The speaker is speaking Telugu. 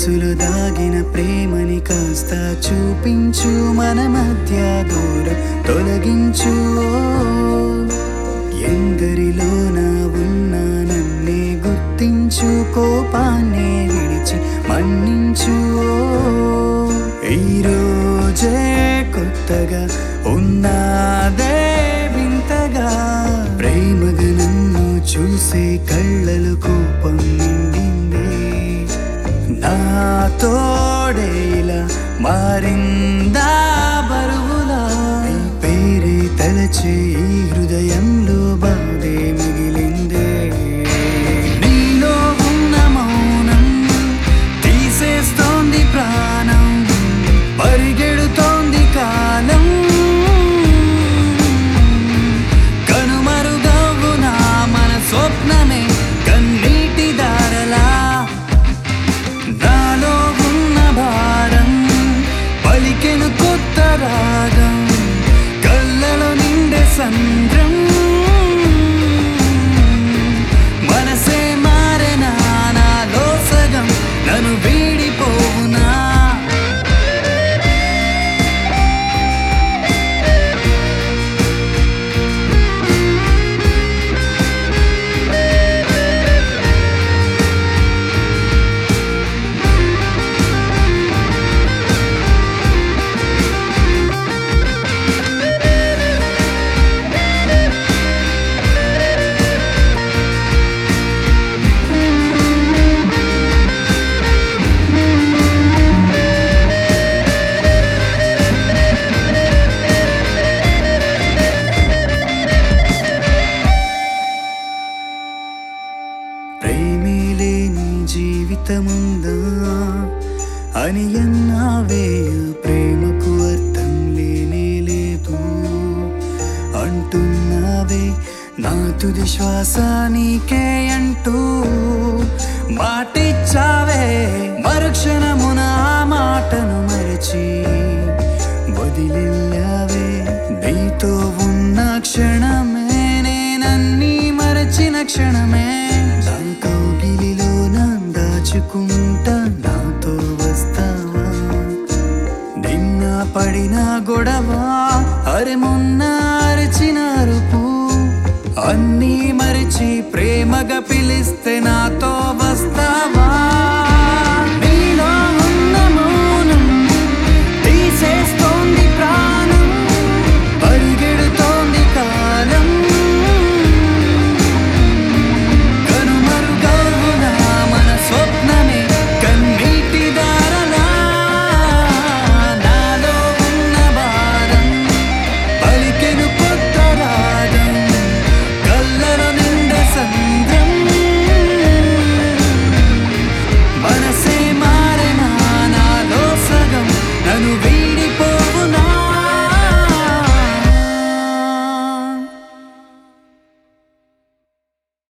మనసులో దాగిన ప్రేమని కాస్త చూపించు మన మధ్య దూరం తొలగించు ఎందరిలోన ఉన్నా నన్నే గుర్తించు కోపాన్ని విడిచి మన్నించు ఈ రోజే కొత్తగా ఉన్నాదే వింతగా ప్రేమగా నన్ను చూసే కళ్ళలు కోపం నిండిందే నా తోడే ఇలా మారిందా బరువులా నీ పేరే తలచే ఈ హృదయంలో బాధే మిగిలిందే నీలో ఉన్న మౌనం తీసేస్తోంది ప్రాణం పరిగెడుతోంది కాలం కనుమరుగవునా మన స్వప్నమే కన్నీటి దారలా నాలో ఉన్న భారం పలికెను కొత్త రాగం కళ్ళలో నిండే సంద్రం మనసే మారెనా నాలో సగం నన్ను వీడిపోవునా ప్రేమే లేని జీవితముందా అని అన్నావే ఆ ప్రేమకు అర్థం లేనే లేదు అంటున్నావే నా తుది శ్వాస నీకే అంటూ మాటిచ్చావే మరుక్షణమున ఆ మాటను మరచి వదిలిల్లావే నీతో ఉన్న క్షణమే నేనన్నీ మరచిన క్షణమే నా కౌగిలిలో నా దాచుకుంటా నాతో వస్తావా నిన్న పడిన గొడవ అరే మొన్న అరిచిన అరుపు అన్నీ మరిచి ప్రేమగా పిలిస్తే